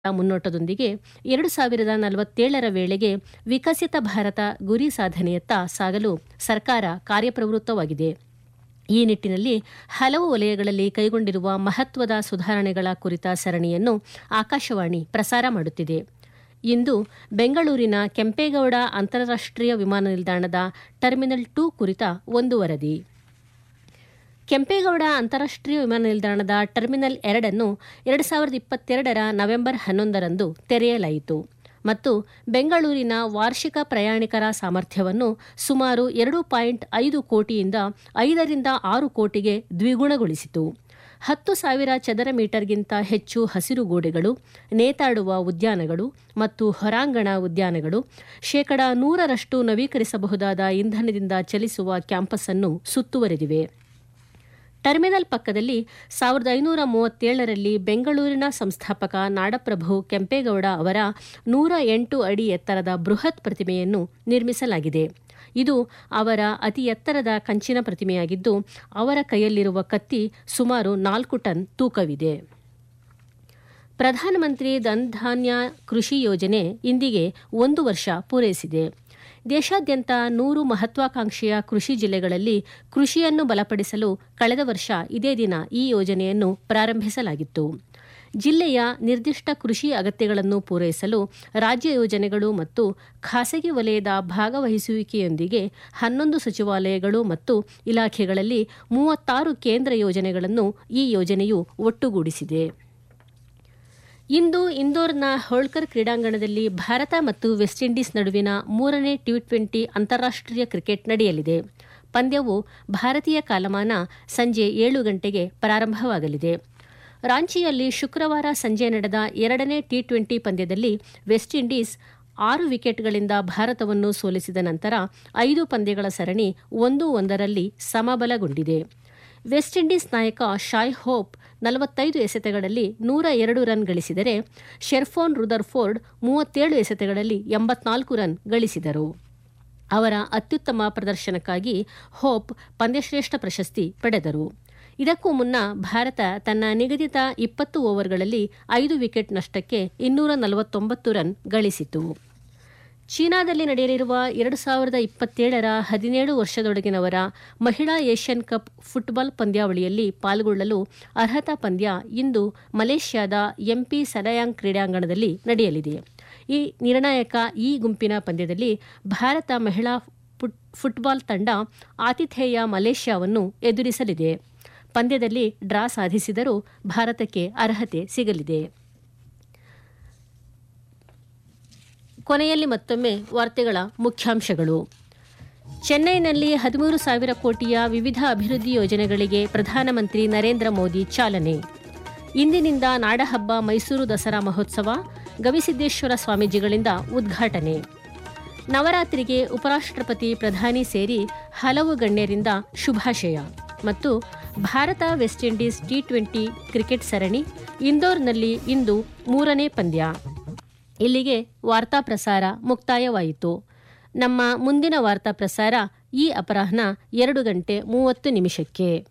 ಮುನ್ನೋಟದೊಂದಿಗೆ ಎರಡು ಸಾವಿರದ ನಲವತ್ತೇಳರ ವೇಳೆಗೆ ವಿಕಸಿತ ಭಾರತ ಗುರಿ ಸಾಧನೆಯತ್ತ ಸಾಗಲು ಸರ್ಕಾರ ಕಾರ್ಯಪ್ರವೃತ್ತವಾಗಿದೆ ಈ ನಿಟ್ಟಿನಲ್ಲಿ ಹಲವು ವಲಯಗಳಲ್ಲಿ ಕೈಗೊಂಡಿರುವ ಮಹತ್ವದ ಸುಧಾರಣೆಗಳ ಕುರಿತ ಸರಣಿಯನ್ನು ಆಕಾಶವಾಣಿ ಪ್ರಸಾರ ಮಾಡುತ್ತಿದೆ ಇಂದು ಬೆಂಗಳೂರಿನ ಕೆಂಪೇಗೌಡ ಅಂತಾರಾಷ್ಟ್ರೀಯ ವಿಮಾನ ನಿಲ್ದಾಣದ ಟರ್ಮಿನಲ್ ಟೂ ಕುರಿತ ಒಂದು ವರದಿ ಕೆಂಪೇಗೌಡ ಅಂತಾರಾಷ್ಟ್ರೀಯ ವಿಮಾನ ನಿಲ್ದಾಣದ ಟರ್ಮಿನಲ್ ಎರಡನ್ನು ಎರಡು ಸಾವಿರದ ಇಪ್ಪತ್ತೆರಡರ ನವೆಂಬರ್ ಹನ್ನೊಂದರಂದು ತೆರೆಯಲಾಯಿತು ಮತ್ತು ಬೆಂಗಳೂರಿನ ವಾರ್ಷಿಕ ಪ್ರಯಾಣಿಕರ ಸಾಮರ್ಥ್ಯವನ್ನು ಸುಮಾರು ಎರಡು ಪಾಯಿಂಟ್ ಐದು ಕೋಟಿಯಿಂದ ಐದರಿಂದ ಆರು ಕೋಟಿಗೆ ದ್ವಿಗುಣಗೊಳಿಸಿತು ಹತ್ತು ಸಾವಿರ ಚದರ ಮೀಟರ್ಗಿಂತ ಹೆಚ್ಚು ಹಸಿರು ಗೋಡೆಗಳು ನೇತಾಡುವ ಉದ್ಯಾನಗಳು ಮತ್ತು ಹೊರಾಂಗಣ ಉದ್ಯಾನಗಳು ಶೇಕಡಾ ನೂರರಷ್ಟು ನವೀಕರಿಸಬಹುದಾದ ಇಂಧನದಿಂದ ಚಲಿಸುವ ಕ್ಯಾಂಪಸ್ ಅನ್ನು ಸುತ್ತುವರೆದಿವೆ ಟರ್ಮಿನಲ್ ಪಕ್ಕದಲ್ಲಿ ಸಾವಿರದ ಐನೂರ ಮೂವತ್ತೇಳರಲ್ಲಿ ಬೆಂಗಳೂರಿನ ಸಂಸ್ಥಾಪಕ ನಾಡಪ್ರಭು ಕೆಂಪೇಗೌಡ ಅವರ ನೂರ ಎಂಟು ಅಡಿ ಎತ್ತರದ ಬೃಹತ್ ಪ್ರತಿಮೆಯನ್ನು ನಿರ್ಮಿಸಲಾಗಿದೆ ಇದು ಅವರ ಅತಿ ಎತ್ತರದ ಕಂಚಿನ ಪ್ರತಿಮೆಯಾಗಿದ್ದು ಅವರ ಕೈಯಲ್ಲಿರುವ ಕತ್ತಿ ಸುಮಾರು ನಾಲ್ಕು ಟನ್ ತೂಕವಿದೆ ಪ್ರಧಾನಮಂತ್ರಿ ಧನ್ಧಾನ್ಯ ಕೃಷಿ ಯೋಜನೆ ಇಂದಿಗೆ ಒಂದು ವರ್ಷ ಪೂರೈಸಿದೆ ದೇಶಾದ್ಯಂತ ನೂರು ಮಹತ್ವಾಕಾಂಕ್ಷೆಯ ಕೃಷಿ ಜಿಲ್ಲೆಗಳಲ್ಲಿ ಕೃಷಿಯನ್ನು ಬಲಪಡಿಸಲು ಕಳೆದ ವರ್ಷ ಇದೇ ದಿನ ಈ ಯೋಜನೆಯನ್ನು ಪ್ರಾರಂಭಿಸಲಾಗಿತ್ತು ಜಿಲ್ಲೆಯ ನಿರ್ದಿಷ್ಟ ಕೃಷಿ ಅಗತ್ಯಗಳನ್ನು ಪೂರೈಸಲು ರಾಜ್ಯ ಯೋಜನೆಗಳು ಮತ್ತು ಖಾಸಗಿ ವಲಯದ ಭಾಗವಹಿಸುವಿಕೆಯೊಂದಿಗೆ ಹನ್ನೊಂದು ಸಚಿವಾಲಯಗಳು ಮತ್ತು ಇಲಾಖೆಗಳಲ್ಲಿ ಮೂವತ್ತಾರು ಕೇಂದ್ರ ಯೋಜನೆಗಳನ್ನು ಈ ಯೋಜನೆಯು ಒಟ್ಟುಗೂಡಿಸಿದೆ ಇಂದು ಇಂದೋರ್ನ ಹೋಳ್ಕರ್ ಕ್ರೀಡಾಂಗಣದಲ್ಲಿ ಭಾರತ ಮತ್ತು ವೆಸ್ಟ್ ಇಂಡೀಸ್ ನಡುವಿನ ಮೂರನೇ ಟಿ ಟ್ವೆಂಟಿ ಅಂತಾರಾಷ್ಟ್ರೀಯ ಕ್ರಿಕೆಟ್ ನಡೆಯಲಿದೆ ಪಂದ್ಯವು ಭಾರತೀಯ ಕಾಲಮಾನ ಸಂಜೆ ಏಳು ಗಂಟೆಗೆ ಪ್ರಾರಂಭವಾಗಲಿದೆ ರಾಂಚಿಯಲ್ಲಿ ಶುಕ್ರವಾರ ಸಂಜೆ ನಡೆದ ಎರಡನೇ ಟಿ ಟ್ವೆಂಟಿ ಪಂದ್ಯದಲ್ಲಿ ವೆಸ್ಟ್ ಇಂಡೀಸ್ ಆರು ವಿಕೆಟ್ಗಳಿಂದ ಭಾರತವನ್ನು ಸೋಲಿಸಿದ ನಂತರ ಐದು ಪಂದ್ಯಗಳ ಸರಣಿ ಒಂದು ಒಂದರಲ್ಲಿ ಸಮಬಲಗೊಂಡಿದೆ ವೆಸ್ಟ್ ಇಂಡೀಸ್ ನಾಯಕ ಶಾಯ್ ಹೋಪ್ ನಲವತ್ತೈದು ಎಸೆತಗಳಲ್ಲಿ ನೂರ ಎರಡು ರನ್ ಗಳಿಸಿದರೆ ಶೆರ್ಫೋನ್ ರುದರ್ಫೋರ್ಡ್ ಮೂವತ್ತೇಳು ಎಸೆತಗಳಲ್ಲಿ ಎಂಬತ್ನಾಲ್ಕು ರನ್ ಗಳಿಸಿದರು ಅವರ ಅತ್ಯುತ್ತಮ ಪ್ರದರ್ಶನಕ್ಕಾಗಿ ಹೋಪ್ ಪಂದ್ಯಶ್ರೇಷ್ಠ ಪ್ರಶಸ್ತಿ ಪಡೆದರು ಇದಕ್ಕೂ ಮುನ್ನ ಭಾರತ ತನ್ನ ನಿಗದಿತ ಇಪ್ಪತ್ತು ಓವರ್ಗಳಲ್ಲಿ ಐದು ವಿಕೆಟ್ ನಷ್ಟಕ್ಕೆ ಇನ್ನೂರ ನಲವತ್ತೊಂಬತ್ತು ರನ್ ಗಳಿಸಿತು ಚೀನಾದಲ್ಲಿ ನಡೆಯಲಿರುವ ಎರಡು ಸಾವಿರದ ಇಪ್ಪತ್ತೇಳರ ಹದಿನೇಳು ವರ್ಷದೊಳಗಿನವರ ಮಹಿಳಾ ಏಷ್ಯನ್ ಕಪ್ ಫುಟ್ಬಾಲ್ ಪಂದ್ಯಾವಳಿಯಲ್ಲಿ ಪಾಲ್ಗೊಳ್ಳಲು ಅರ್ಹತಾ ಪಂದ್ಯ ಇಂದು ಮಲೇಷ್ಯಾದ ಎಂಪಿ ಸಡಯಾಂಗ್ ಕ್ರೀಡಾಂಗಣದಲ್ಲಿ ನಡೆಯಲಿದೆ ಈ ನಿರ್ಣಾಯಕ ಈ ಗುಂಪಿನ ಪಂದ್ಯದಲ್ಲಿ ಭಾರತ ಮಹಿಳಾ ಫುಟ್ಬಾಲ್ ತಂಡ ಆತಿಥೇಯ ಮಲೇಷ್ಯಾವನ್ನು ಎದುರಿಸಲಿದೆ ಪಂದ್ಯದಲ್ಲಿ ಡ್ರಾ ಸಾಧಿಸಿದರೂ ಭಾರತಕ್ಕೆ ಅರ್ಹತೆ ಸಿಗಲಿದೆ ಕೊನೆಯಲ್ಲಿ ಮತ್ತೊಮ್ಮೆ ವಾರ್ತೆಗಳ ಮುಖ್ಯಾಂಶಗಳು ಚೆನ್ನೈನಲ್ಲಿ ಹದಿಮೂರು ಸಾವಿರ ಕೋಟಿಯ ವಿವಿಧ ಅಭಿವೃದ್ಧಿ ಯೋಜನೆಗಳಿಗೆ ಪ್ರಧಾನಮಂತ್ರಿ ನರೇಂದ್ರ ಮೋದಿ ಚಾಲನೆ ಇಂದಿನಿಂದ ನಾಡಹಬ್ಬ ಮೈಸೂರು ದಸರಾ ಮಹೋತ್ಸವ ಗವಿಸಿದ್ದೇಶ್ವರ ಸ್ವಾಮೀಜಿಗಳಿಂದ ಉದ್ಘಾಟನೆ ನವರಾತ್ರಿಗೆ ಉಪರಾಷ್ಟ್ರಪತಿ ಪ್ರಧಾನಿ ಸೇರಿ ಹಲವು ಗಣ್ಯರಿಂದ ಶುಭಾಶಯ ಮತ್ತು Bharat West Indies T twenty cricket ಸರಣಿ ಇಂದೋರ್ನಲ್ಲಿ ಇಂದು ಮೂರನೇ ಪಂದ್ಯ ಇಲ್ಲಿಗೆ ವಾರ್ತಾ ಪ್ರಸಾರ ಮುಕ್ತಾಯವಾಯಿತು ನಮ್ಮ ಮುಂದಿನ ವಾರ್ತಾ ಪ್ರಸಾರ ಈ ಅಪರಾಹ್ನ ಎರಡು ಗಂಟೆ ಮೂವತ್ತು ನಿಮಿಷಕ್ಕೆ